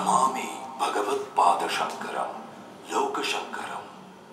நமாமி பகவத் பாத சங்கரம் லோக சங்கரம்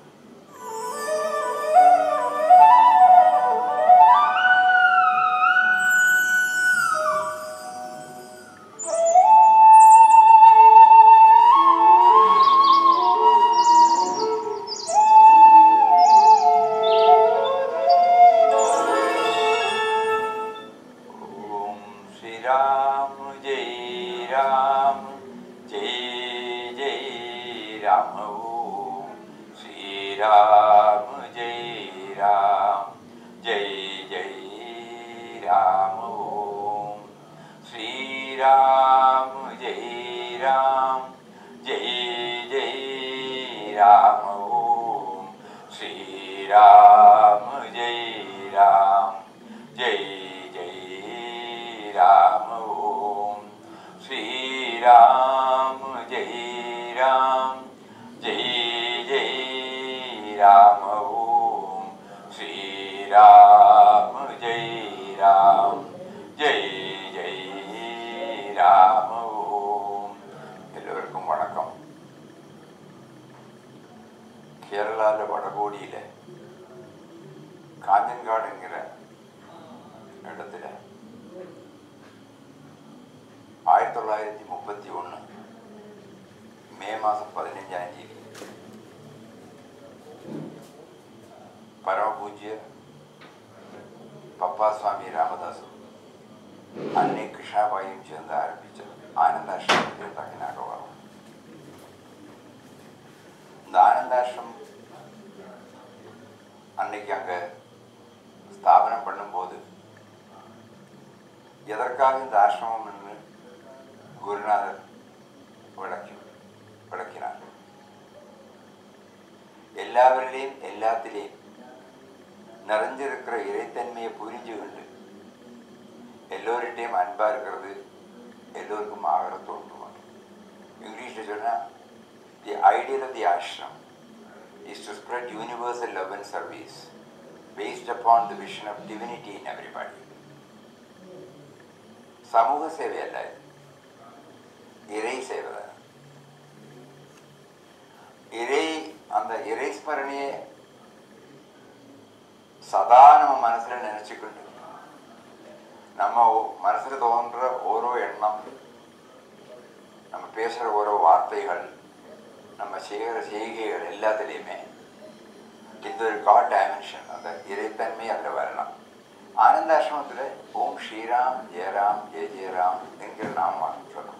ओम श्री राम जय राम जय जय राम ओम श्री राम जय राम जय जय राम ओम श्री राम जय राम जय जय राम ओम श्री राम जय राम जय जय राम ओम श्री राम जय राम जय जय राम ओम श्री राम जय राम जय जय राम ஓம் எல்லோருக்கும் வணக்கம் கேரளாவில் வடகோடியில் காஞ்சன்காடுங்கிற இடத்துல ஆயிரத்தி தொள்ளாயிரத்தி முப்பத்தி ஒன்று மே மாதம் பதினஞ்சாம் தேதி பரமபூஜ்ய பப்பா சுவாமி ராமதாஸ் அன்னை கிருஷ்ணாபாயும் சேர்ந்து ஆரம்பித்த ஆனந்தாசிரமத்தில் தங்கினாக வரும் இந்த ஆனந்தாசிரம் அன்னைக்கு அங்கே ஸ்தாபனம் பண்ணும்போது எதற்காக இந்த ஆசிரமம் என்று குருநாதர் விளக்கி விளக்கினார் எல்லாவரிலையும் எல்லாத்திலையும் நிறைஞ்சிருக்கிற இறைத்தன்மையை புரிஞ்சு கொண்டு எல்லோர்கிட்டையும் அன்பா இருக்கிறது எல்லோருக்கும் ஆகிற தோன்றுமா இங்கிலீஷில் சொன்னால் the ideal of the ashram is to spread universal love and service based upon the vision of divinity in everybody. சமூக சேவை அல்ல இது இறை சேவை தான் இறை அந்த இறை ஸ்மரணையை சதா நம்ம மனசுல நினைச்சுக்கொண்டு நம்ம ஒ- மனசுல தோன்ற ஓரோ எண்ணம் நம்ம பேசுற ஓரோ வார்த்தைகள் நம்ம செய்கிற செய்கைகள் எல்லாத்துலேயுமே இந்த ஒரு காட் டைமென்ஷன் அந்த இறைத்தன்மை அதில் வரலாம் ஆனந்தாசிரமத்தில் ஓம் ஸ்ரீராம் ஜெயராம் ஜெய ஜெயராம் என்கிற நாமம் சொல்லணும்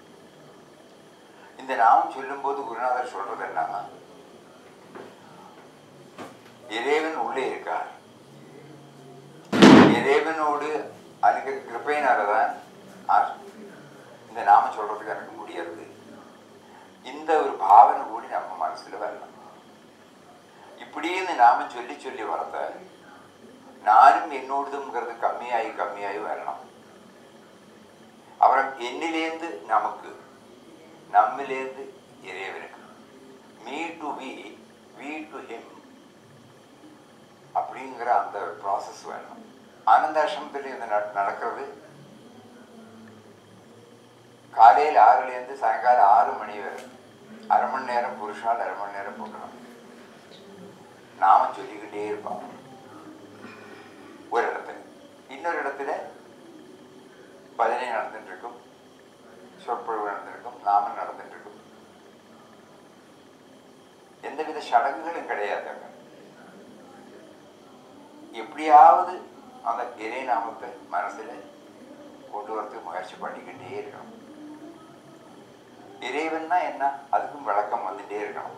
இந்த நாமம் சொல்லும்போது குருநாதர் சொல்றது என்னன்னா இறைவன் உள்ளே இருக்கார் இறைவனோடு அதுக்கு கிருப்பையினால தான் ஆ- இந்த நாமம் சொல்றதுக்கு எனக்கு முடியாது இந்த ஒரு பாவனை கூடி நம்ம மனசுல வரலாம் இப்படின்னு நாம சொல்லி சொல்லி வரத நானும் என்னோடதுங்கிறது கம்மியாகி கம்மியாகி வரணும் அப்புறம் என்னிலேந்து நமக்கு நம்மிலேந்து இறைவனுக்கு me to we we to him அப்படிங்கிற அந்த ப்ராசஸ் வேணும் ஆனந்தாசிரமத்தில் இது நட- நடக்கிறது காலையில் ஆறுலேருந்து சாயங்காலம் ஆறு மணி வரை அரை மணி நேரம் புருஷால் அரை மணி நேரம் போட்டணும் நாம சொல்லிக்கிட்டே இருப்பான் ஒரு இடத்துல இன்னொரு இடத்துல பஜனை நடந்துட்டு இருக்கும் சொற்பொழிவு நடந்திருக்கும் நாமம் நடந்துட்டு இருக்கும் எந்தவித சடங்குகளும் கிடையாது அங்க எப்படியாவது அந்த இறை நாமத்தை மனசுல கொண்டு வரதுக்கு முயற்சி பண்ணிக்கிட்டே இருக்கணும் இறைவன்னா என்ன அதுக்கும் விளக்கம் வந்துட்டே இருக்கணும்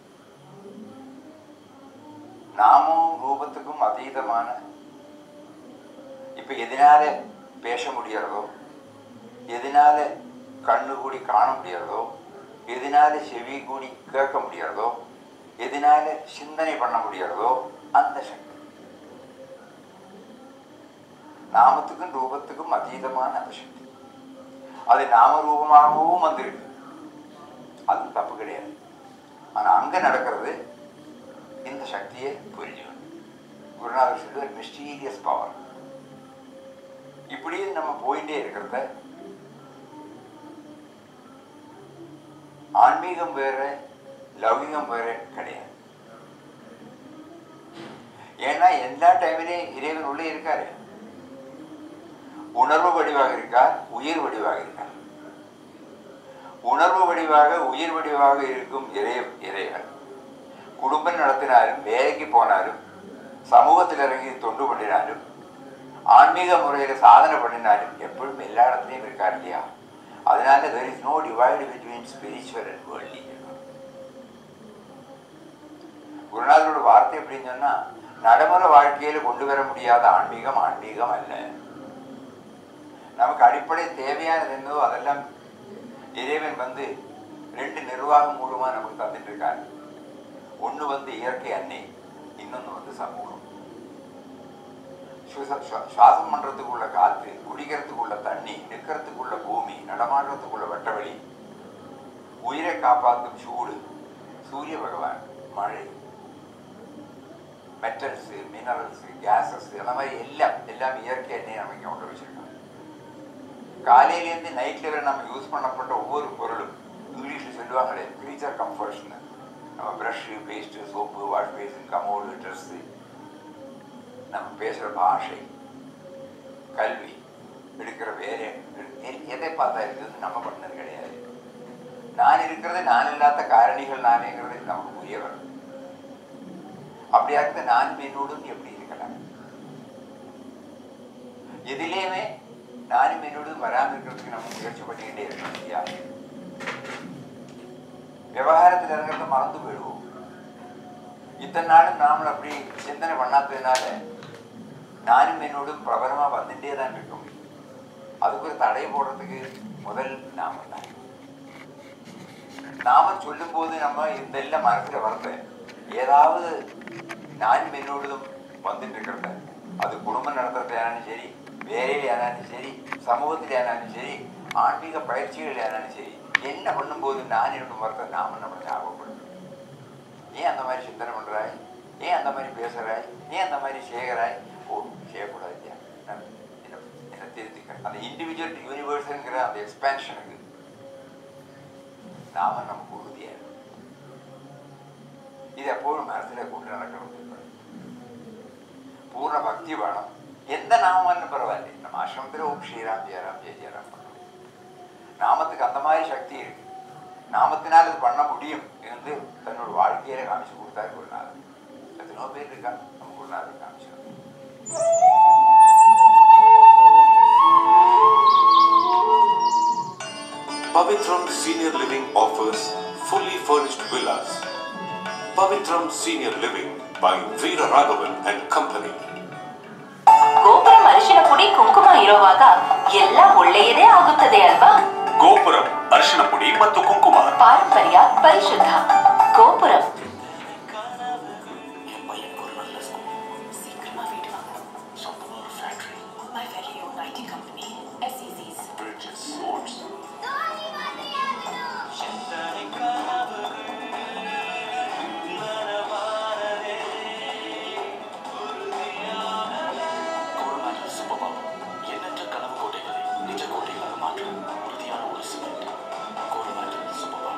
நாமும் ரூபத்துக்கும் அதீதமான இப்ப எதனால பேச முடியறதோ எதனால கண்ணு கூடி காண முடியறதோ எதனால செவி கூடி கேட்க முடியறதோ எதனால சிந்தனை பண்ண முடியறதோ அந்த சக்தி நாமத்துக்கும் ரூபத்துக்கும் அதீதமான அந்த சக்தி அது நாம ரூபமாகவும் வந்திருக்கு அது தப்பு கிடையாது ஆனா அங்க நடக்கிறது இந்த சக்தியை புரிஞ்சுக்கணும் குருநாதர் சொல்லுவார் மிஸ்டீரியஸ் பவர் இப்படியே நம்ம போயிட்டே இருக்கிறத ஆன்மீகம் வேற லௌகிகம் வேற கிடையாது ஏன்னா எல்லா டைம்லயும் இறைவன் உள்ளே இருக்காரு உணர்வு வடிவாக இருக்கார் உயிர் வடிவாக இருக்கார் உணர்வு வடிவாக உயிர் வடிவாக இருக்கும் இறை இறைவன் குடும்பம் நடத்தினாலும் வேலைக்கு போனாலும் சமூகத்தில் இறங்கி தொண்டு பண்ணினாலும் ஆன்மீக முறையில் சாதனை பண்ணினாலும் எப்பொழுதும் எல்லா இடத்துலையும் இருக்கார் இல்லையா அதனால there is no divide between spiritual and worldly குருநாதரோட வார்த்தை எப்படின்னு சொன்னா நடைமுறை வாழ்க்கையில கொண்டு வர முடியாத ஆன்மீகம் ஆன்மீகம் அல்ல நமக்கு அடிப்படை தேவையானது என்னதோ அதெல்லாம் இறைவன் வந்து ரெண்டு நிர்வாகம் மூலமா நமக்கு தந்துட்டு இருக்காரு ஒண்ணு வந்து இயற்கை அன்னை இன்னொன்னு வந்து சமூகம் சுவ- சுவ- சுவாசம் பண்றதுக்குள்ள காத்து குடிக்கிறதுக்குள்ள தண்ணி நிற்கிறதுக்குள்ள பூமி நடமாடுறதுக்குள்ள வெட்டவெளி உயிரை காப்பாற்றும் சூடு சூரிய பகவான் மழை மெட்டல்ஸ் மினரல்ஸ் கேசஸ் அந்த மாதிரி எல்லாம் எல்லாம் இயற்கை எண்ணெய் நம்ம இங்கே கொண்டு வச்சிருக்கோம் காலையிலேருந்து நைட்ல வரை நம்ம யூஸ் பண்ணப்பட்ட ஒவ்வொரு பொருளும் இங்கிலீஷில் சொல்லுவாங்களே க்ரீச்சர் கம்ஃபர்ட்ஸ்னு நம்ம brush paste soap wash basin commode dress நம்ம பேசுகிற பாஷை கல்வி எடுக்கிற வேலை எ- எதை பார்த்தா இருக்குது நம்ம பண்ணது கிடையாது நான் இருக்கிறது நான் இல்லாத காரணிகள் நானேங்கிறது நமக்கு புரிய வரும் அப்படியா இருக்க நான் என்னோடும் எப்படி இருக்கலாம் எதிலேயுமே நானும் என்னோடும் வராமல் இருக்கிறதுக்கு நம்ம முயற்சி பண்ணிக்கிட்டே இருக்கணும் இல்லையா விவகாரத்தில் இறங்குறத மறந்து போயிடுவோம் இத்தனை நாளும் நாமளும் அப்படி சிந்தனை பண்ணாததுனால நானும் என்னோடும் பிரபலமா வந்துட்டே தான் இருக்கும் அதுக்கு ஒரு தடை போடுறதுக்கு முதல் நாம தான் நாம சொல்லும் போது நம்ம இந்த எல்லாம் மனசுல வரல ஏதாவது நானும் என்னோடதும் வந்துட்டு இருக்கிறத அது குடும்பம் நடத்துறது ஆனாலும் சரி வேலையில் ஆனாலும் சரி சமூகத்தில் ஆனாலும் சரி ஆன்மீக பயிற்சிகள் ஆனாலும் சரி என்ன பண்ணும்போது நான் என்னோட மரத்தை நாம நம்ம ஞாபகப்படுத்தணும் ஏன் அந்த மாதிரி சிந்தனை பண்றாய் ஏன் அந்த மாதிரி பேசுறாய் ஏன் அந்த மாதிரி செய்கிறாய் ஓ செய்யக்கூடாது இல்லையா நான் என்ன என்ன திருத்திக்கிறேன் அந்த இண்டிவிஜுவல் யூனிவர்ஸுங்கிற அந்த எக்ஸ்பேன்ஷனுக்கு நாம நமக்கு உறுதியா இருக்கணும். இது எப்போதும் மனசுல கொண்டு நடக்கணும் பூர்ண பக்தி வேணும் எந்த நாமம்னு பரவாயில்ல நம்ம ஆசிரமத்தில் ஓம் ஸ்ரீராம் ஜெயராம் ஜெய ஜெயராம் பண்ணணும் நாமத்துக்கு அந்த மாதிரி சக்தி இருக்கு நாமத்தினால் இது பண்ண முடியும் என்று தன்னோட வாழ்க்கையில காமிச்சு கொடுத்தாரு குருநாதர் எத்தனையோ பேர் இருக்கா நம்ம குருநாதர் காமிச்சு Pavitram Senior Living offers fully furnished villas. Pavitram Senior Living by Veera Raghavan and Company. ಗೋಪುರಂ ಅರಿಶಿನ ಪುಡಿ ಕುಂಕುಮ ಇರುವಾಗ ಎಲ್ಲ ಒಳ್ಳೆಯದೇ ಆಗುತ್ತದೆ ಅಲ್ವಾ ಗೋಪುರಂ ಅರಿಶಿನ ಪುಡಿ ಮತ್ತು ಕುಂಕುಮ ಪಾರಂಪರ್ಯ ಪರಿಶುದ್ಧ ಗೋಪುರಂ என் பையனுக்கு ஒரு நல்ல ஸ்கூல் சீக்கிரமா வீடு வாங்கணும் சொந்தமா ஒரு factory my very own IT company SEZs bridges, roads. கோரநாட்டில் சுப்பபாபு எண்ணற்ற கனவு கோட்டைகளை நிஜ கோட்டைகளாக மாற்றும் உறுதியான ஒரு சிமெண்ட் கோரநாட்டில் சுப்பபாபு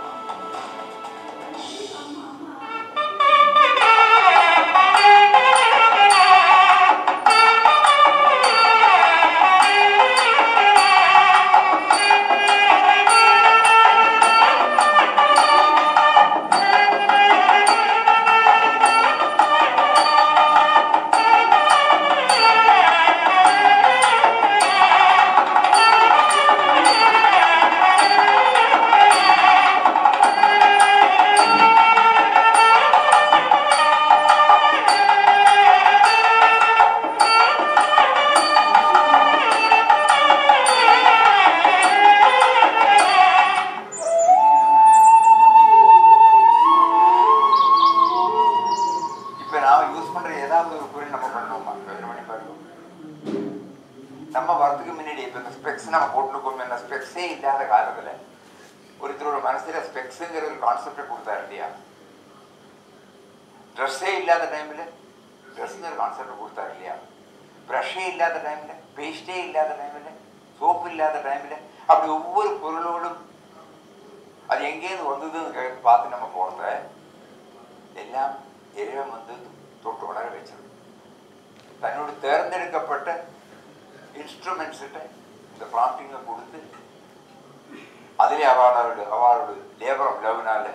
இப்ப நாம யூஸ் பண்ற ஏதாவது ஒரு பொருள் நம்ம பண்ணுவோமா யோசனை பண்ணி பாருங்க நம்ம வரதுக்கு முன்னாடி இப்ப இந்த ஸ்பெக்ஸ் நம்ம போட்டுருக்கோம் இந்த ஸ்பெக்ஸே இல்லாத காலத்துல ஒருத்தரோட மனசுல ஸ்பெக்ஸுங்கிற ஒரு கான்செப்டை கொடுத்தாரு இல்லையா ட்ரெஸ்ஸே இல்லாத டைம்ல ட்ரெஸ்ஸுங்கிற கான்செப்டை கொடுத்தாரு இல்லையா ப்ரஷ்ஷே இல்லாத டைம்ல பேஸ்டே இல்லாத டைம்ல சோப்பு இல்லாத டைம்ல அப்படி ஒவ்வொரு பொருளோடும் அது எங்க எங்கேருந்து வந்ததுன்னு கேட்டு பார்த்து நம்ம போகிறத எல்லாம் இறைவன் வந்து தொட்டு உணர வச்சது தன்னோட தேர்ந்தெடுக்கப்பட்ட இன்ஸ்ட்ருமெண்ட்ஸ்கிட்ட இந்த ப்ராம்ப்டிங்கை கொடுத்து அதிலே அவளோட அவளோட லேபர் ஆஃப் லவ்னால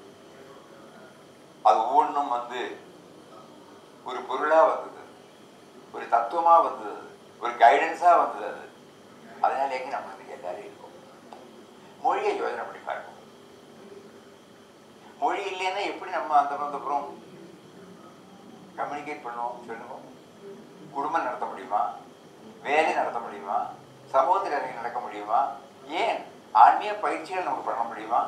அது ஒவ்வொன்றும் வந்து ஒரு பொருளாக வந்தது ஒரு தத்துவமாக வந்தது அது. ஒரு கைடன்ஸாக வந்தது அது அதனாலேயே நம்மளுக்கு எல்லாரும் இருக்கும் மொழியை யோசனை பண்ணி பார்க்கணும் மொழி இல்லைன்னா எப்படி நம்ம அந்த அப்புறம் கம்யூனிகேட் பண்ணுவோம் சொல்லுவோம் குடும்பம் நடத்த முடியுமா வேலை நடத்த முடியுமா சமூகத்தில் இறங்கி நடக்க முடியுமா ஏன் ஆன்மீக பயிற்சிகள் நமக்கு பண்ண முடியுமா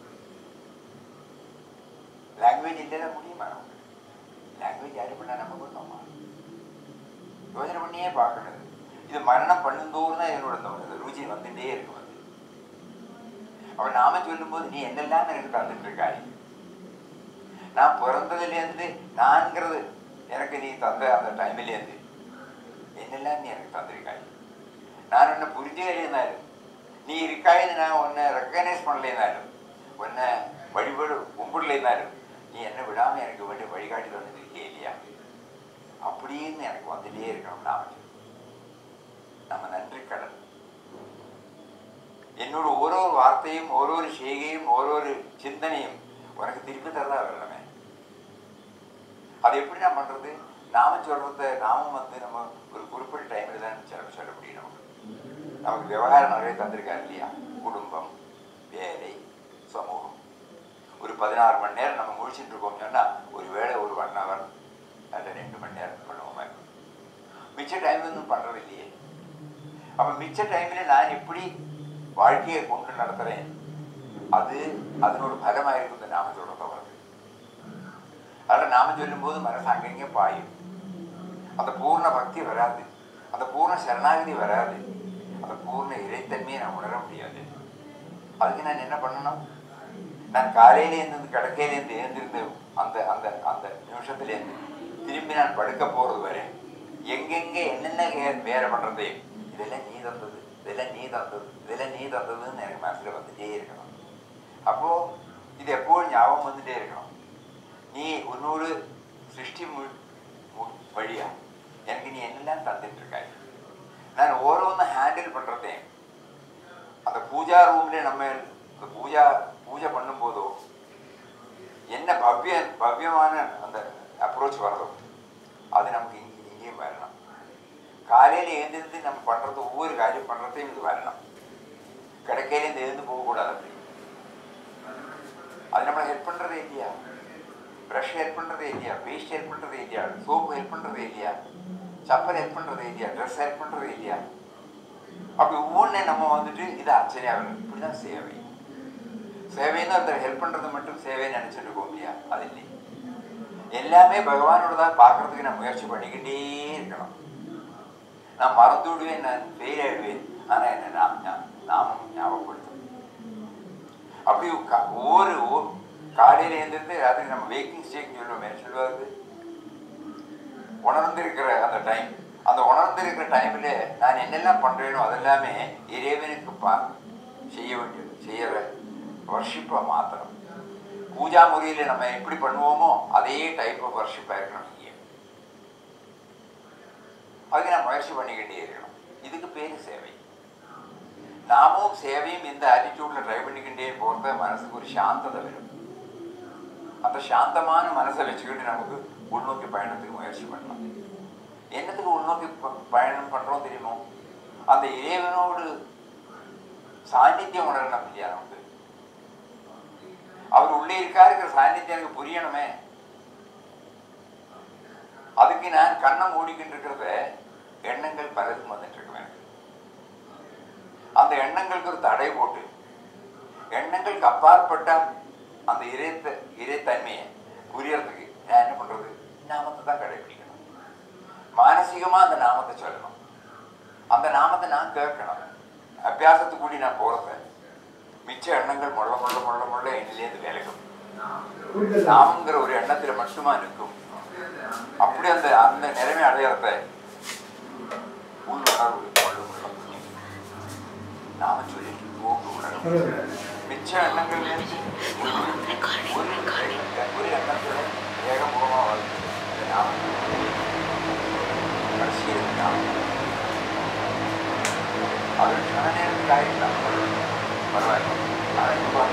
லாங்குவேஜ் இல்லைன்னா முடியுமா நமக்கு லாங்குவேஜ் யாரு பண்ணா நம்ம பண்ணுவோமா யோசனை பண்ணியே பார்க்கணும் இது மரணம் பண்ணுந்தோறும் தான் என்னோட இந்த இந்த ருச்சி வந்துட்டே இருக்கும் அது அவன் நாம சொல்லும்போது நீ என்னெல்லாம் எனக்கு தந்துட்டு இருக்காய் நான் பிறந்ததுலேருந்து நான்கிறது எனக்கு நீ தந்த அந்த டைம்லேருந்து என்னெல்லாம் நீ எனக்கு தந்திருக்காய் நான் உன்னை புரிஞ்சுக்கலைனாலும் நீ இருக்காயின்னு நான் உன்னை ரெக்கக்னைஸ் பண்ணலைனாலும் உன்னை வழிபாடு கும்பிடலைனாலும் நீ என்னை விடாம எனக்கு வேண்டிய வழிகாட்டி தந்துருக்கே இல்லையா அப்படின்னு எனக்கு வந்துட்டே இருக்கணும் நாம நம்ம நன்றி கடன் என்னோட ஒரு ஒரு வார்த்தையும் ஒரு ஒரு செய்கையும் ஒரு ஒரு சிந்தனையும் உனக்கு திருப்பி தரதா வரணுமே அது எப்படி நான் பண்றது நாம சொல்றத நாமும் வந்து நம்ம ஒரு குறிப்பிட்ட டைம்ல தான் சொல்ல சொல்ல முடியும் நமக்கு நமக்கு விவகாரம் நிறைய தந்திருக்காரு இல்லையா குடும்பம் வேலை சமூகம் ஒரு பதினாறு மணி நேரம் நம்ம முடிச்சுட்டு இருக்கோம் சொன்னா ஒரு வேளை ஒரு ஒன் ஹவர் அல்ல ரெண்டு மணி நேரம் பண்ணுவோமே மிச்ச டைம் ஒன்றும் பண்றது இல்லையே அப்ப மிச்ச டைம்ல நான் எப்படி வாழ்க்கையை கொண்டு நடத்துறேன் அது அதனோட பலமா இருக்குது நாம சொல்றத வருது அதில் நாம சொல்லும்போது மனசு அங்கங்கே பாயும் அந்த பூர்ண பக்தி வராது அந்த பூர்ண சரணாகதி வராது அந்த பூர்ண இறைத்தன்மையை நான் உணர முடியாது அதுக்கு நான் என்ன பண்ணணும் நான் காலையிலேருந்து கிடக்கையிலேருந்து எழுந்திருந்து அந்த அந்த அந்த நிமிஷத்துலேருந்து திரும்பி நான் படுக்க போறது வரை எங்கெங்க என்னென்ன வே- வேலை பண்றது இதெல்லாம் நீ தந்தது இதெல்லாம் நீ தந்தது இதெல்லாம் நீ தந்ததுன்னு எனக்கு மனசுல வந்துட்டே இருக்கணும் அப்போ இது எப்போதும் ஞாபகம் வந்துட்டே இருக்கணும் நீ உன்னோடு சிருஷ்டி மு- மு- வழியா எனக்கு நீ என்னெல்லாம் தந்துட்டு இருக்காய் நான் ஓரோன்னு ஹேண்டில் பண்றதே அந்த பூஜா ரூம்ல நம்ம இந்த பூஜா பூஜை பண்ணும்போதோ என்ன பவ்ய பவ்யமான அந்த அப்ரோச் வரதோ அது நமக்கு இங்கே இங்கேயும் வரணும் காலையில் எழுந்திருந்து நம்ம பண்றது ஒவ்வொரு காரியம் பண்றதையும் இது வரணும் கிடைக்கையிலேருந்து எழுந்து போகக்கூடாது அப்படி அது நம்மளை ஹெல்ப் பண்றதே இல்லையா ப்ரஷ் ஹெல்ப் பண்றதே இல்லையா பேஸ்ட் ஹெல்ப் பண்றதே இல்லையா சோப்பு ஹெல்ப் பண்றதே இல்லையா சப்பல் ஹெல்ப் பண்றதே இல்லையா ட்ரெஸ் ஹெல்ப் பண்றதே இல்லையா அப்படி ஒவ்வொன்றையும் நம்ம வந்துட்டு இது ஆச்சரியம் இப்படிதான் சேவை சேவைன்னு ஒருத்தர் ஹெல்ப் பண்றது மட்டும் சேவைன்னு நினைச்சிட்டு இருக்கோம் இல்லையா அது இல்லை எல்லாமே பகவானோட தான் பார்க்கறதுக்கு நான் முயற்சி பண்ணிக்கிட்டே இருக்கணும் நான் மறந்து விடுவேன் நான் ஃபெயில் ஆயிடுவேன் ஆனா என்ன நாம் ஞா- நாமம் ஞாபகப்படுத்தும் அப்படி க- ஒவ்வொரு ஒ- காலையில எழுந்திருந்து ராத்திரி நம்ம வேக்கிங் ஸ்டேக் சொல்லுவோமே சொல்லுவாரு உணர்ந்திருக்கிற அந்த டைம் அந்த உணர்ந்திருக்கிற டைம்ல நான் என்னெல்லாம் பண்றேனோ அதெல்லாமே இறைவனுக்கு பா செய்ய வேண்டியது செய்யற வர்ஷிப்பை மாத்திரம் பூஜா முறையில நம்ம எப்படி பண்ணுவோமோ அதே டைப் ஆஃப் வர்ஷிப்பாக இருக்கணும் நீங்க அதுக்கு நான் முயற்சி பண்ணிக்கிட்டே இருக்கணும் இதுக்கு பேரு சேவை நாமும் சேவையும் இந்த ஆட்டிடியூட்ல ட்ரை பண்ணிக்கிட்டே போகிறத மனசுக்கு ஒரு சாந்ததை வரும் அந்த சாந்தமான மனசை வச்சுக்கிட்டு நமக்கு உள்நோக்கி பயணத்துக்கு முயற்சி பண்ணலாம் என்னத்துக்கு உள்நோக்கி ப- பயணம் பண்றோம் தெரியுமோ அந்த இறைவனோடு சாநித்தியம் உணரணும் இல்லையா நமக்கு அவர் உள்ளே இருக்காருங்கிற சாநித்தியம் எனக்கு புரியணுமே அதுக்கு நான் கண்ணை மூடிக்கிட்டு இருக்கிறத எண்ணங்கள் பலதும் வந்துட்டு இருக்கு எனக்கு அந்த எண்ணங்களுக்கு ஒரு தடை போட்டு எண்ணங்களுக்கு அப்பாற்பட்ட அந்த இறைத்த இறைத்தன்மையை புரியறதுக்கு நான் என்ன பண்றது நாமத்தை தான் கடைபிடிக்கணும் மானசீகமா அந்த நாமத்தை சொல்லணும் அந்த நாமத்தை நான் கேட்கணும் அபியாசத்துக்கு கூடி நான் போறத மிச்ச எண்ணங்கள் முள்ள முள்ள முள்ள முள்ள என்னிலேருந்து விலகும் நாமங்கிற ஒரு எண்ணத்துல மட்டுமா நிற்கும் அப்படி அந்த அந்த நிலைமை அடையறத உள் உணர்வு கொள்ளும் நாம சொல்லிட்டு போக்கு உணரும் மிச்ச எண்ணங்கள்லேருந்து ஒரு ஒரு எண்ணத்துல ஏகமுகமாக வருது அது நாம கடைசியில் நாம அது கன நேரத்துக்கு ஆகிடலாம் பரவாயில்ல ஆனால் இப்போ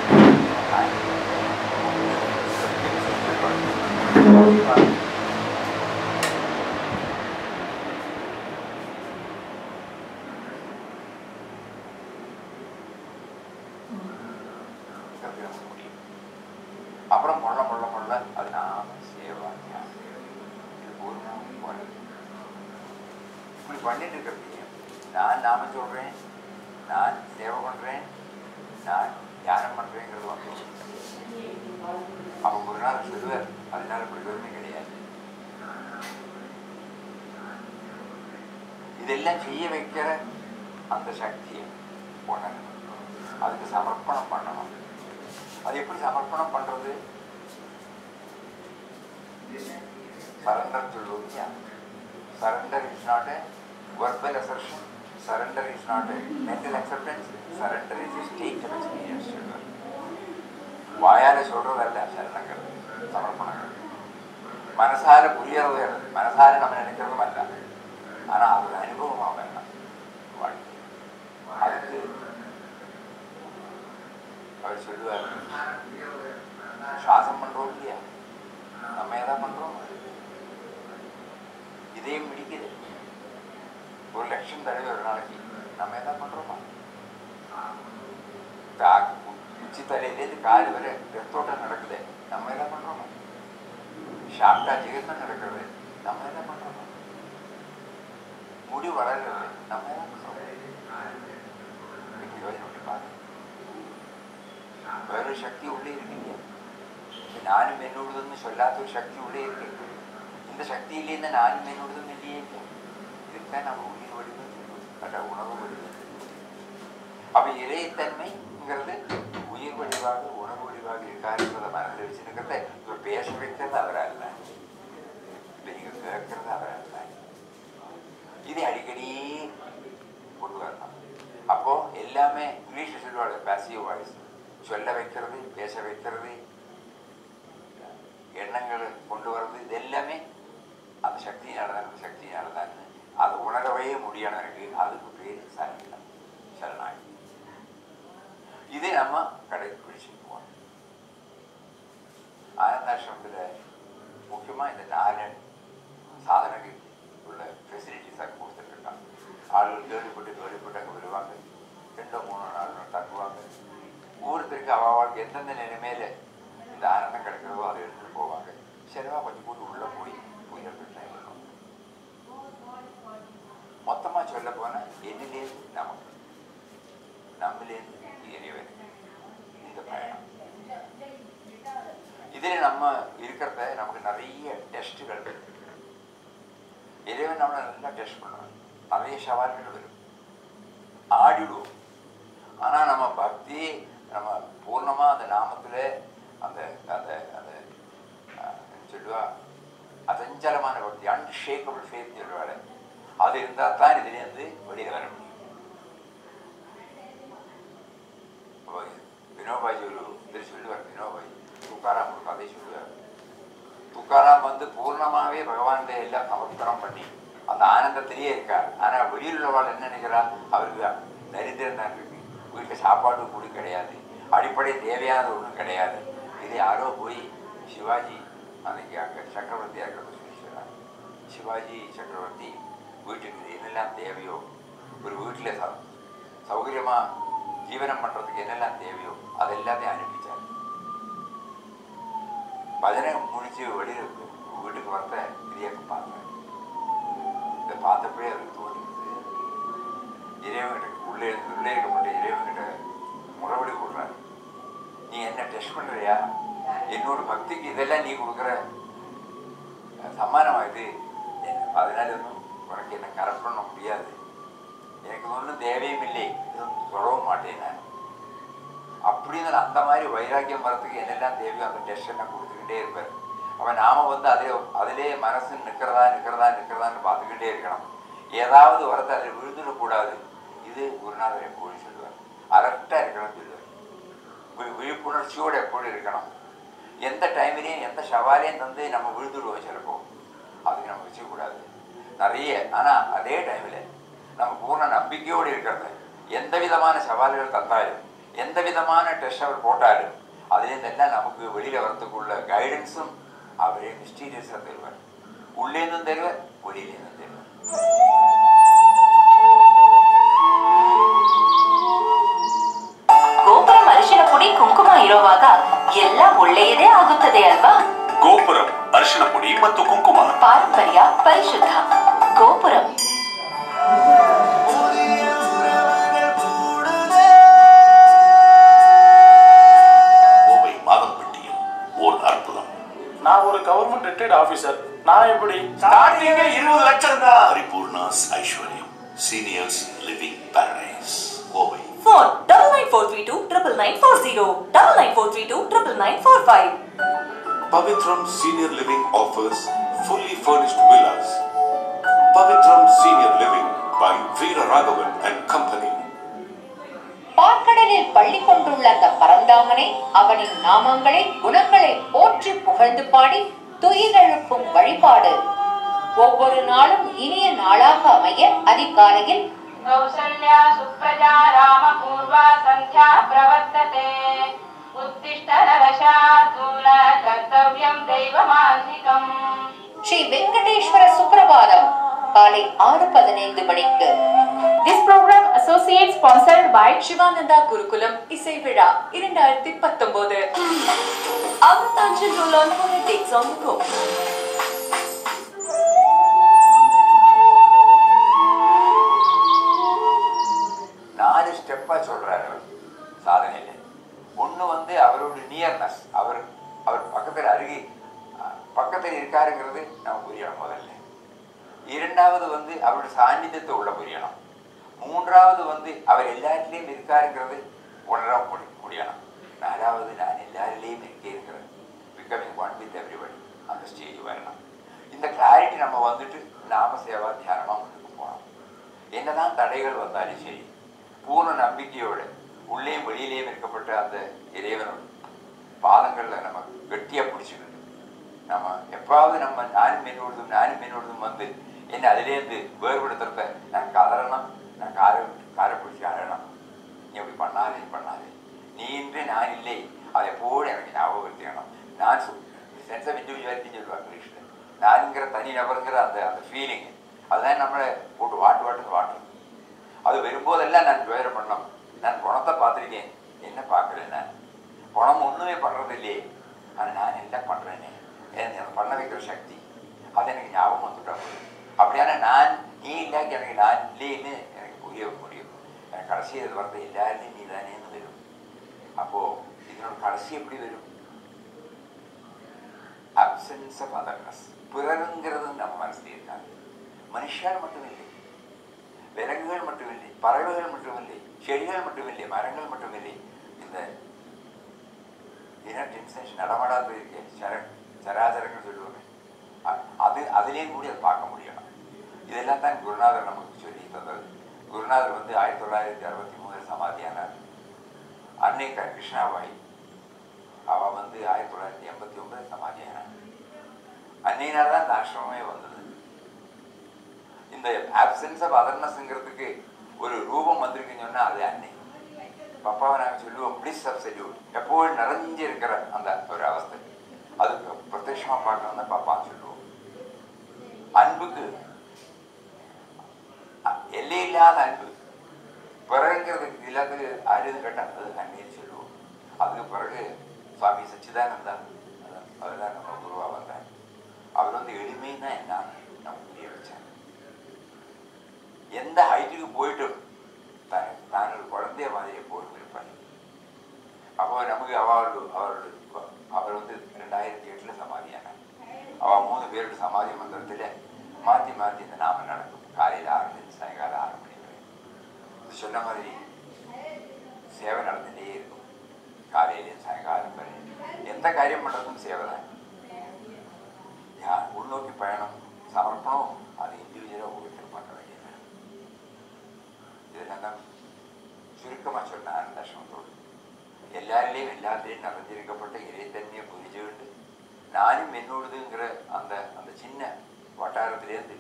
அப்புறம் முள்ள முள்ள முள்ள அது நாம சேவாங்க இது பூர்ணம் போனது இப்படி பண்ணிட்டு இருக்கிறது நான் நாம சொல்றேன் நான் சேவை பண்றேன் நான் தியானம் பண்றேங்கிறது வந்து அப்ப ஒரு நாள் சொல்லுவார் அதனால பிரயோஜனம் கிடையாது இதெல்லாம் செய்ய வைக்கிற அந்த சக்தியை உணரணும் அதுக்கு சமர்ப்பணம் பண்ணணும் அது எப்படி சமர்ப்பணம் பண்றது சரண்டர் சொல்லுவோம் இல்லையா surrender is not a verbal assertion surrender is not a mental acceptance surrender is a state of experience சொல்லுவார் வாயால சொல்றதல்ல சரணங்கள் சமர்ப்பணங்கள் மனசால புரியறது கிடையாது. மனசால நம்ம நினைக்கிறதும் அல்ல ஆனா அது ஒரு அனுபவமா வேண்டாம் வாழ்க்கை அதுக்கு அவர் சொல்லுவார் சுவாசம் பண்றோம் இல்லையா நம்ம எதா பண்றோம் இதயம் பிடிக்குது ஒரு லட்சம் தடவை ஒரு நாளைக்கு நம்ம எதா பண்றோமா கா- உச்சி தலையிலேருந்து கால் வரை ரத்தோட்டம் நடக்குது நம்ம என்ன பண்றோமா ஷார்ட்டா ஜீரணம் நடக்கிறது நம்ம என்ன பண்றோமா முடி வளர்கிறது நம்ம என்ன பண்றோம் இன்னைக்கு யோசனை பண்ணி பாருங்க വേറൊരു ശക്തി ഉള്ളിൽ ഇരിക്കില്ല ഞാനും എന്നോടതൊന്നും ചൊല്ലാത്തൊരു ശക്തി ഉള്ളിൽ ഇരിക്കും இந்த சக்தி இல்லைன்னா நானும் என்னோடதும் இல்லையே இல்லை இதுதான் நம்ம உயிர் வடிவம் அட உணவு வடிவம் அப்ப இறைத்தன்மைங்கிறது உயிர் வடிவாக உணவு வடிவாக இருக்காருன்றத மனதில் வச்சுருக்கிறத இப்ப பேச வைக்கிறது அவரா இல்லை இல்லை நீங்க கேட்கறது அவரா இல்லை இதை அடிக்கடி கொண்டு வரணும் அப்போ எல்லாமே இங்கிலீஷ்ல சொல்லுவாங்க பேசிவ் வாய்ஸ் சொல்ல வைக்கிறது பேச வைக்கிறது எண்ணங்களை கொண்டு வர்றது இது எல்லாமே அந்த சக்தியினால தான் அந்த சக்தியினால தான் அதை உணரவே முடியணும் எனக்கு அதுக்கு பேர் சரணம் சரணாகி இதை நம்ம கடைபிடிச்சுட்டு போகணும் ஆனந்தாசிரமத்தில் முக்கியமாக இந்த நாலு சாதனைக்கு உள்ள ஃபெசிலிட்டிஸ் அங்கே கொடுத்துட்ருக்காங்க ஆளுகள் கேள்விப்பட்டு கேள்விப்பட்டு அங்கே வருவாங்க ரெண்டோ மூணோ நாலு தங்குவாங்க ஒவ்வொருத்தருக்கு அவளுக்கு எந்தெந்த நிலைமையில இந்த ஆனந்தம் கிடைக்கிறதோ அதை எடுத்துட்டு போவாங்க சிலவா கொஞ்சம் கூட்டு உள்ள போய் போய் எடுத்துட்டு வரணும் மொத்தமா சொல்ல போனா என்னிலேருந்து நமக்கு நம்மிலேருந்து இறைவன் இந்த பயணம் இதில் நம்ம இருக்கிறத நமக்கு நிறைய டெஸ்ட்டுகள் இருக்கு இறைவன் நம்மளை நல்லா டெஸ்ட் பண்ணுவான் நிறைய சவால்கள் வரும் ஆடிடுவோம் ஆனா நம்ம பக்தி நம்ம பூர்ணமா அந்த நாமத்துல அந்த அந்த அந்த அஹ், என்ன சொல்லுவா அசஞ்சலமான பக்தி அன்ஷேக்கபிள் ஃபேத் சொல்லுவாள் அது இருந்தா தான் இதுலேருந்து வெளியில வர முடியும் அப்போ வினோபாஜி ஒரு இது சொல்லுவார் வினோபாஜி துக்காராம் ஒரு கதை சொல்லுவார் துக்காராம் வந்து பூர்ணமாவே பகவான் எல்லாம் சமர்ப்பணம் பண்ணி அந்த ஆனந்தத்திலேயே இருக்கார் ஆனா வெளியில் உள்ளவாள் என்ன நினைக்கிறா அவருக்கு தரித்திரம் தான் இருக்கு வீட்டுல சாப்பாடு கூடி கிடையாது அடிப்படை தேவையானது ஒன்றும் கிடையாது இது யாரோ போய் சிவாஜி அன்னைக்கு அங்க சக்கரவர்த்தி இருக்கிறத சொல்லி சொன்னார் சிவாஜி சக்கரவர்த்தி வீட்டுக்கு என்னெல்லாம் தேவையோ ஒரு வீட்டுல சௌ- சௌகரியமா ஜீவனம் பண்றதுக்கு என்னெல்லாம் தேவையோ அது எல்லாத்தையும் அனுப்பிச்சார் பஜனை முடிச்சு வெளியில வீட்டுக்கு வந்த இதையாக்கு பார்த்தேன் இதை பார்த்தப்பவே அவருக்கு தோணிக்குது இறைவன்கிட்ட உள்ளே உள்ளே இருக்கப்பட்ட இறைவன்கிட்ட முறைப்படி கொடுறாரு நீ என்ன டெஸ்ட் பண்றியா என்னோட பக்திக்கு இதெல்லாம் நீ கொடுக்குற அஹ், சம்மானமா இது என்ன- அதனால ஒன்றும் உனக்கு என்ன கரெக்ட் பண்ண முடியாது எனக்கு ஒன்றும் தேவையும் இல்லை இதுவும் தொடவும் மாட்டேன் நான் அப்படின்னு அந்த மாதிரி வைராக்கியம் வரத்துக்கு என்னெல்லாம் தேவையோ அந்த டெஸ்ட் நான் கொடுத்துக்கிட்டே இருப்பார் அவன் நாம வந்து அதிலே அதிலே மனசு நிற்கிறதா நிற்கிறதா நிற்கிறதான்னு பார்த்துக்கிட்டே இருக்கணும் ஏதாவது வரத்தை அதில் விழுந்துடக்கூடாது இது குருநாதர் எப்போது சொல்லுவார் அலர்ட்டாக இருக்கணும்னு சொல்லுவார் விழிப்புணர்ச்சியோடு எப்பொழுது இருக்கணும் எந்த டைம்லேயும் எந்த சவாலையும் தந்து நம்ம விழுந்துடுவோம் சிலப்போ அதுக்கு நம்ம வச்சுக்கூடாது நிறைய ஆனால் அதே டைமில் நம்ம பூர்ண நம்பிக்கையோடு இருக்கிறது எந்த விதமான சவால்கள் தந்தாலும் எந்த விதமான டெஸ்ட் அவர் போட்டாலும் அதுலேருந்து எல்லாம் நமக்கு வெளியில் வரத்துக்குள்ள கைடன்ஸும் அவரே மிஸ்டீரியஸாக தருவார் உள்ளேருந்தும் தருவார் வெளியிலேருந்தும் தருவார் ಗೋಪುರಂ ಅರಿಶಿನ ಪುಡಿ ಕುಂಕುಮ ಇರುವಾಗ ಎಲ್ಲ ಒಳ್ಳೆಯದೇ ಆಗುತ್ತದೆ ಅಲ್ವಾ ಗೋಪುರಂ ಅರಿಶಿನ ಪುಡಿ ಮತ್ತು ಕುಂಕುಮ ಪಾರಂಪರ್ಯ ಪರಿಶುದ್ಧ ಗೋಪುರಂ கோவை மாதம்பட்டியில் ஓர் அற்புதம் நான் ஒரு கவர்மெண்ட் ரிட்டையர்ட் ஆபீசர் நான் எப்படி ஸ்டார்டிங்கே இருபது லட்சம் தான் Paripoorna's Aishwaryam seniors living paradise Kovai Phone double nine four three two triple nine four zero double nine four three two triple nine four five. Pavitram Senior Living offers fully furnished villas. Pavitram Senior Living by Veera Raghavan and Company. பார்க்கடலில் பள்ளி கொண்டுள்ள அந்த பரந்தாமனை அவனின் நாமங்களை குணங்களை போற்றி புகழ்ந்து பாடி துயிலெழுப்பும் வழிபாடு ஒவ்வொரு நாளும் இனிய நாளாக அமைய அதிகாலையில் कौसल्या सुप्रजा रामपूर्वा सन्ध्या प्रवर्तते उत्तिष्ठ नरशार्दूल कर्तव्यं दैवमान्निकम् ஸ்ரீ வெங்கடேஸ்வர சுப்பிரபாதம் காலை ஆறு பதினைந்து மணிக்கு This program associates sponsored by Sivananda குருகுலம் இசை விழா இரண்டாயிரத்தி பத்தொன்பது Amrutanjan roll on dates on the go. நாலு ஸ்டெப்பாக சொல்கிறார் அவர் சாதனையில் ஒன்று வந்து அவரோட நியர்னஸ் அவர் அவர் பக்கத்தில் அருகே அஹ், பக்கத்தில் இருக்காருங்கிறது நம்ம புரியணும் முதல்ல இரண்டாவது வந்து அவரோட சாநித்தியத்தை உள்ள புரியணும் மூன்றாவது வந்து அவர் எல்லாத்துலேயும் இருக்காருங்கிறது உணர முடி முடியணும் நாலாவது நான் எல்லாரிலேயும் இருக்கேங்கிறது பிகமிங் ஒன் வித் எவ்ரிபடி அந்த ஸ்டேஜ் வரணும் இந்த கிளாரிட்டி நம்ம வந்துட்டு நாம சேவா தியானமாக முன்னுக்கு போகணும் என்னதான் தடைகள் வந்தாலும் சரி பூர்ண நம்பிக்கையோடு உள்ளேயும் வெளியிலேயும் இருக்கப்பட்ட அந்த இறைவனோட பாதங்களில் நம்ம கெட்டியாக பிடிச்சிக்கிட்டு நம்ம எப்பாவது நம்ம நானும் மென்னோடுதும் நானும் மென்னோடுதும் வந்து என்ன அதிலேருந்து வேறுபடுத்துறத நான் கதறணும் நான் காரை காரை பிடிச்சி அழணும் நீ அப்படி பண்ணாதே பண்ணாதே நீ இன்று நான் இல்லை அதை போடு எனக்கு ஞாபகப்படுத்திக்கணும் நான் சென்ஸ் ஆஃப் இண்டிவிஜுவாலிட்டின்னு சொல்லுவாங்க இங்கிலீஷில் நான்கிற தனி நபருங்கிற அந்த அந்த ஃபீலிங் அதுதான் நம்மளை போட்டு வாட்டு வாட்டுன்னு வாட்டும் அது வரும்போதெல்லாம் நான் துயரம் பண்ணோம் நான் பணத்தை பார்த்துருக்கேன் என்ன பார்க்கல நான் பணம் ஒன்றுமே பண்ணுறது இல்லையே ஆனால் நான் எல்லாம் பண்ணுறேனே எனக்கு பண்ண வைக்கிற சக்தி அது எனக்கு ஞாபகம் வந்துட்டா போதும். அப்படியான நான் நீ இல்லாட்டி எனக்கு நான் இல்லைன்னு எனக்கு புரிய முடியும் எனக்கு கடைசி இது வரது எல்லாருமே நீ தானேன்னு வரும் அப்போது இதனோட கடைசி எப்படி வரும் அப்சன்ஸ் ஆஃப் அதர்னஸ் பிறருங்கிறது நம்ம மனசில் இருக்காது மனுஷால் மட்டும் இல்லை விலங்குகள் மட்டுமில்லை பறவைகள் மட்டுமில்லை செடிகள் மட்டுமில்லை மரங்கள் மட்டுமில்லை இந்த இன டென்சேஷன் நடமாடாது இருக்கு சர சராசரங்கள் சொல்லுவாங்க அ- அது அதுலேயும் கூட அதை பார்க்க முடியணும் இதெல்லாம் தான் குருநாதர் நமக்கு சொல்லி தந்தது குருநாதர் வந்து ஆயிரத்தி தொள்ளாயிரத்தி அறுபத்தி மூணில் சமாதியானார் அன்னை க- கிருஷ்ணாபாய் அவள் வந்து ஆயிரத்தி தொள்ளாயிரத்தி எண்பத்தி ஒன்பது சமாதியானார் அன்னையினால் தான் இந்த ஆசிரமமே வந்தது இந்த ஆப்சன்ஸ் ஆஃப் அதர்னஸ்ங்கிறதுக்கு ஒரு ரூபம் வந்திருக்குன்னு சொன்னால் அது அன்னை பப்பாவை நாங்கள் சொல்லுவோம் பிளிஸ் சப்சல்யூட் எப்போதும் நிறைஞ்சு இருக்கிற அந்த ஒரு அவஸ்தை அது பிரத்யட்சமாக பார்க்கணும் தான் பாப்பான்னு சொல்லுவோம் அன்புக்கு அ- எல்லையில்லாத அன்பு பிறகுங்கிறதுக்கு இல்லாதது ஆயுதம் கேட்டால் அது அன்னைன்னு சொல்லுவோம் அதுக்கு பிறகு சுவாமி சச்சிதானந்தா அவர் தான் நம்ம குருவாக வந்தார் அவர் வந்து எளிமைன்னா என்ன நமக்கு புரிய வச்சார் எந்த ஹைட்டுக்கு போயிட்டும் தான் தான் ஒரு குழந்தைய மாதிரி எப்போதும் இருப்பார் அப்போ நமக்கு அவரோட அவரோட அவர் வந்து ரெண்டாயிரத்தி எட்டில் சமாதியானார் அவள் மூணு பேரோட சமாதி மந்திரத்தில் மாற்றி மாற்றி இந்த நாம நடக்கும் காலையில் ஆறு மணி சாயங்காலம் ஆறு மணி வரை இது சொன்ன மாதிரி சேவை நடந்துகிட்டே இருக்கும் காலையிலேயும் சாயங்காலம் வரை எந்த காரியம் பண்ணுறதும் சேவை தான் யா- உள்நோக்கி பயணம் சமர்ப்பணம் அது இண்டிவிஜுவலாக ஒவ்வொருத்தரும் பண்ண வேண்டியது இதெல்லாம் தான் சுருக்கமாக சொன்ன அந்த தர்ஷனத்தோடு எல்லாரிலையும் எல்லாத்திலையும் நிறைஞ்சிருக்கப்பட்ட இறைத்தன்மையை புரிஞ்சுக்கிட்டு நானும் என்னோடதுங்கிற அந்த அந்த சின்ன வட்டாரத்திலேருந்து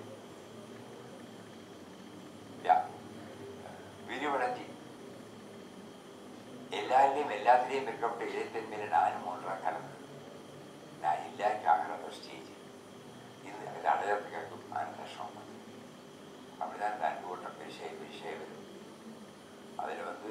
யா- விரிவடைஞ்சு எல்லாரிலையும் எல்லாத்திலையும் இருக்கப்பட்ட இறைத்தன்மையில நானும் ஒன்றாக கலந்து நான் இல்லாக்கி ஆகிற ஒரு ஸ்டேஜ் இது அது அடையாளத்துக்காக நான் கஷ்டம் அப்படிதான் இந்த அன்பு ஓட்டம் பெருசே பெருசே வரும் அதில் வந்து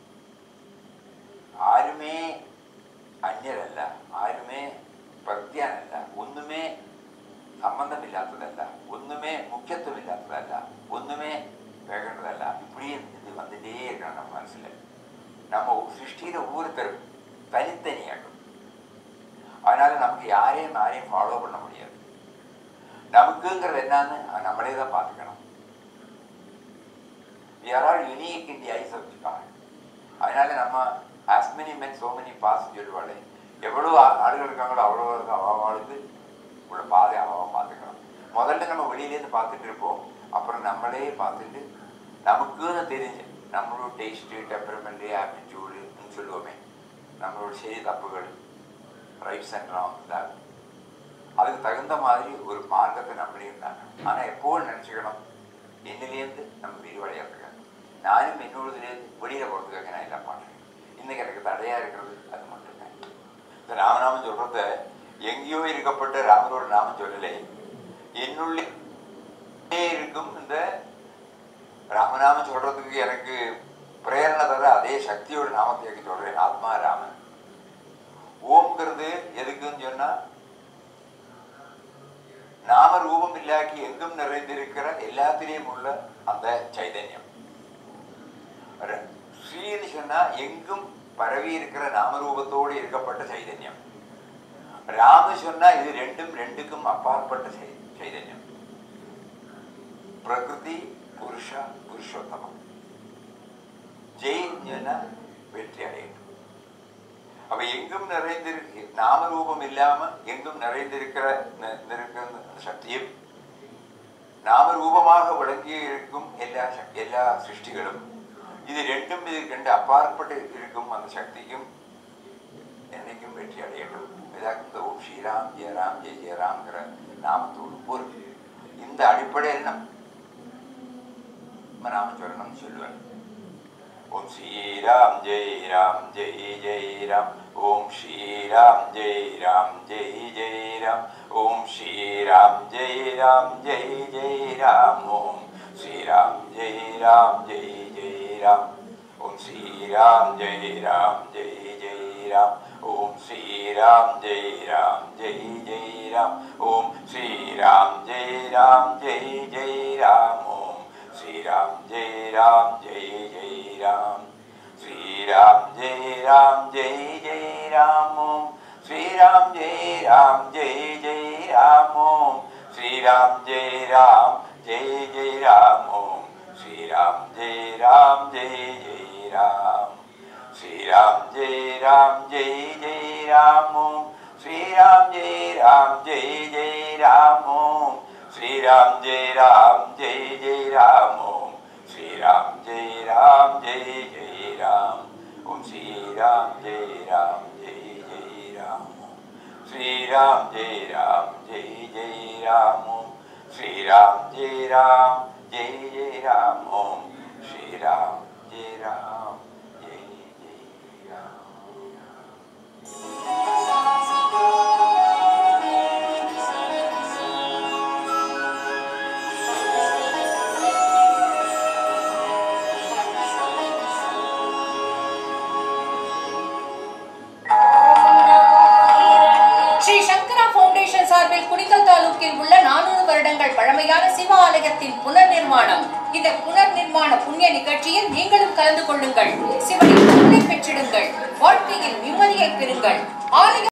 ആരുമേ അന്യരല്ല ആരുമേ പ്രത്യാനല്ല ഒന്നുമേ സംബന്ധമില്ലാത്തതല്ല ഒന്നുമേ മുഖ്യത്വമില്ലാത്തതല്ല ഒന്നുമേ വേണ്ടതല്ല இப்படியே இது வந்துட்டே இருக்கணும் நம்ம மனசுல நம்ம சிருஷ்டியில ஒவ்வொருத்தரும் தனித்தனியாகும் அதனால நமக்கு யாரையும் யாரையும் ஃபாலோ பண்ண முடியாது நமக்குங்கிறது என்னன்னு நம்மளே தான் பார்த்துக்கணும் we are all unique in the eyes of God அதனால நம்ம as many men so many paths சொல்லுவாளே எவ்வளோ ஆ- ஆளுகள் இருக்காங்களோ அவ்வளோ அவளுக்கு உள்ள பாதை அவ பார்த்துக்கணும் முதல்ல நம்ம வெளியிலேருந்து பார்த்துட்டு இருப்போம் அப்புறம் நம்மளே பார்த்துட்டு நமக்குன்னு தெரிஞ்சு நம்மளோட டேஸ்ட்டு டெம்பரமெண்ட்டு ஆப்டிடியூடுன்னு சொல்லுவோமே நம்மளோட சரி தப்புகள் ரைட்ஸ் அண்ட் ராங் தான் அதுக்கு தகுந்த மாதிரி ஒரு மார்க்கத்தை நம்மளே இருந்தாங்க ஆனால் எப்போவும் நினச்சிக்கணும் என்னிலேருந்து நம்ம விரிவடையாதுங்க நானும் என்னோடதுலேருந்து வெளியில் போகிறதுக்காக நான் எல்லாம் பண்ணுறேன் இன்னைக்கு எனக்கு தடையாக இருக்கிறது அது மட்டும்தான் இந்த ராமநாமம் சொல்கிறத எங்கேயோ இருக்கப்பட்ட ராமரோட நாமம் சொல்லலை என்னுள்ளே இருக்கும் இந்த ராமநாமம் சொல்றதுக்கு எனக்கு பிரேரணை தர அதே சக்தியோட நாமத்தை சொல்றேன் ஆத்மா ராமன் ஓம்ங்கிறது எதுக்குன்னு சொன்னா நாம ரூபம் இல்லாக்கி எங்கும் நிறைந்திருக்கிற எல்லாத்திலையும் உள்ள அந்த சைதன்யம் ர- ஸ்ரீன்னு சொன்னா எங்கும் பரவி இருக்கிற நாமரூபத்தோடு இருக்கப்பட்ட சைதன்யம் ராம சொன்னா இது ரெண்டும் ரெண்டுக்கும் அப்பாற்பட்ட சை- சைதன்யம் பிரகிருதி புருஷா புருஷோத்தமம் ஜெயின்னா வெற்றி அடையட்டும் அப்ப எங்கும் நிறைந்திருக்கு நாமரூபம் இல்லாம எங்கும் நிறைந்திருக்கிற நி- இருக்கிற அந்த சக்தியும் நாமரூபமாக விளங்கி இருக்கும் எல்லா சக்- எல்லா சிருஷ்டிகளும் இது ரெண்டும் இது ரெண்டு அப்பாற்பட்டு இருக்கும் அந்த சக்திக்கும் என்னைக்கும் வெற்றி அடையட்டும் இதாக இந்த ஓம் ஸ்ரீராம் ஜெயராம் ஜெய ஜெயராம்ங்கிற நாமத்தோடு பொருள் இந்த அடிப்படையில் நம்ம நாம சொல்லணும்னு சொல்லுவேன் ஓம் ஸ்ரீராம் ஜெய் ராம் ஜெய் ஜெய் ராம் ஓம் ஸ்ரீராம் ஜெய் ராம் ஜெய் ஜெய் ராம் ஓம் ஸ்ரீராம் ஜெய் ராம் ஜெய் ஜெய் ராம் ஓம் ஸ்ரீராம் ஜெய் ராம் ஜெய் ஜெய் ராம் ஓம் ஸ்ரீராம் ஜெய் ராம் ஜெய் ஜெய் ராம் ஓம் ஸ்ரீராம் ஜெய் ராம் ஜெய் ஜெய் ராம் ஓம் ஸ்ரீராம் ஜெய் ராம் ஜெய் ஜெய் ராம் ஓம் ஸ்ரீராம் ஜெய் ராம் ஜெய் ஜெய் ராம் ஸ்ரீராம் ஜெய் ராம் ஜெய் ஜெய் ராம் ஓம் ஸ்ரீராம் ஜெய் ராம் ஜெய் ஜெய் ராம் ஓம் ஸ்ரீராம் ஜெய் ராம் ஜெய் ஜெய் ராம் ஓம் ஸ்ரீராம் ஜெய் ராம் ஜெய் ஜெய் ராம் ஸ்ரீராம் ஜெய் ராம் ஜெய் ஜெய் ராம் ஓம் ஸ்ரீராம் ஜெய் ராம் ஜெய் ஜெய் ராம் ஓம் ஸ்ரீராம் ஜெய் ராம் ஜெய் ஜெய் ராம் ஓம் ஸ்ரீராம் ஜெய் ராம் ஜெய் ஜெய் ராம் ஓம் ஸ்ரீராம் ஜெய் ராம் ஜெய் ஜெய் ராம் ஓம் ஸ்ரீராம் ஜெய் ராம் ஜெய் ஜெய் ராம் ஓம் ஸ்ரீராம் ஜெய் ராம் ஜெய் ஜெய் ராம் ஓம் ஸ்ரீராம் ஜெய் ராம் ஜெய் ஜெய் ராம் ஸ்ரீ சங்கரா பவுண்டேஷன் சார்பில் குடிக்கல் தாலூக்கில் உள்ள நானூறு வருடங்கள் பழமையான சிவ ஆலயத்தின் புனர் நிர்மாணம் இந்த புனர் நிர்மாண புண்ணிய நிகழ்ச்சியில் நீங்களும் கலந்து கொள்ளுங்கள் சிவனின் அருளை பெற்றிடுங்கள் வாழ்க்கையில் நிம்மதியை பெறுங்கள் ஆலய